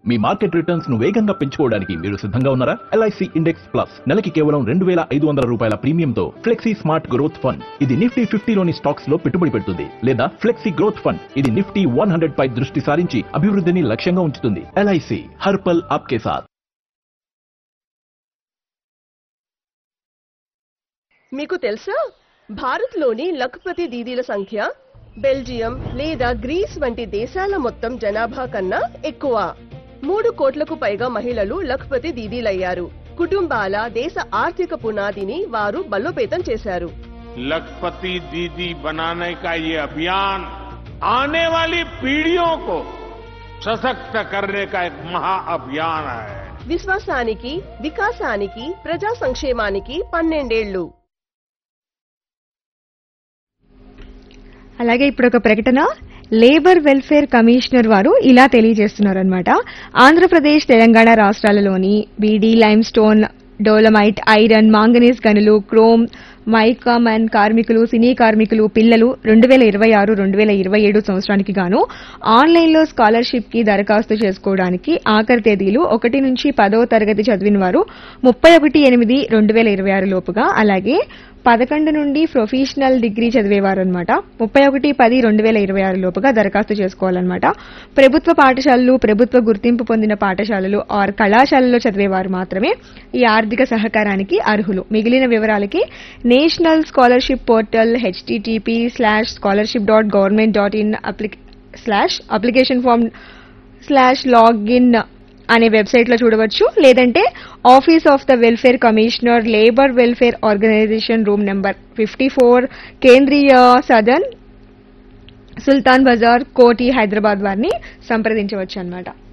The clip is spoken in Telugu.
మీ మార్కెట్ రిటర్న్స్ ను వేగంగా పెంచుకోవడానికి మీరు సిద్ధంగా ఉన్నారా ఎల్ఐసి ఇండెక్స్ ప్లస్ నెలకి కేవలం రెండు వేల ఐదు వందల రూపాయల ప్రీమియంతో ఫ్లెక్సీ స్మార్ట్ గ్రోత్ ఫండ్ ఇది నిఫ్టీ ఫిఫ్టీలోని స్టాక్స్ లో పెట్టుబడి పెడుతుంది లేదా ఫ్లెక్సీ గ్రోత్ ఫండ్ ఇది నిఫ్టీ వన్ హండ్రెడ్ పై దృష్టి సారించి అభివృద్ధిని లక్ష్యంగా ఉంచుతుంది ఎల్ఐసి హర్పల్ ఆప్కే సాథ్ మీకు తెలుసా భారత్లోని లఖపతి దీదీల సంఖ్య బెల్జియం లేదా గ్రీస్ వంటి దేశాల మొత్తం జనాభా కన్నా ఎక్కువ మూడు కోట్లకు పైగా మహిళలు లఖపతి దీదీలయ్యారు కుటుంబాల దేశ ఆర్థిక పునాదిని వారు బలోపేతం చేశారు लखपति दीदी बनाने का ये अभियान आने वाली पीढ़ियों को सशक्त करने का एक महाअभियान है విశ్వాసానికి వికాసానికి ప్రజా సంక్షేమానికి పన్నెండేళ్లు అలాగే ఇప్పుడు ఒక ప్రకటన లేబర్ వెల్ఫేర్ కమిషనర్ వారు ఇలా తెలియజేస్తున్నారనమాట ఆంధ్రప్రదేశ్ తెలంగాణ రాష్ట్రాలలోని beedi limestone dolomite iron manganese గనులు క్రోమ్ మైకామన్ కార్మికులు సినీ కార్మికులు పిల్లలు రెండు వేల ఇరవై ఆరు రెండు వేల ఇరవై ఏడు సంవత్సరానికి గాను ఆన్లైన్లో స్కాలర్షిప్ కి దరఖాస్తు చేసుకోవడానికి ఆఖరి తేదీలు ఒకటి నుంచి పదవ తరగతి చదివిన వారు ముప్పై ఒకటి ఎనిమిది రెండు వేల ఇరవై ఆరు లోపుగా అలాగే పదకొండు నుండి ప్రొఫెషనల్ డిగ్రీ చదివేవారు అనమాట ముప్పై ఒకటి పది రెండు వేల ఇరవై ఆరు లోపుగా దరఖాస్తు చేసుకోవాలన్నమాట ప్రభుత్వ పాఠశాలలు ప్రభుత్వ గుర్తింపు పొందిన పాఠశాలలు ఆర్ కళాశాలలో చదివేవారు మాత్రమే ఈ ఆర్థిక సహకారానికి అర్హులు మిగిలిన వివరాలకి national scholarship portal HTTP slash scholarship dot government dot in slash application form slash login అనే వెబ్సైట్ లో చూడవచ్చు లేదంటే office of the welfare commissioner labour welfare organisation room number fifty four Kendriya Sadan సుల్తాన్ బజార్ కోటి హైదరాబాద్ వారిని సంప్రదించవచ్చు అన్నమాట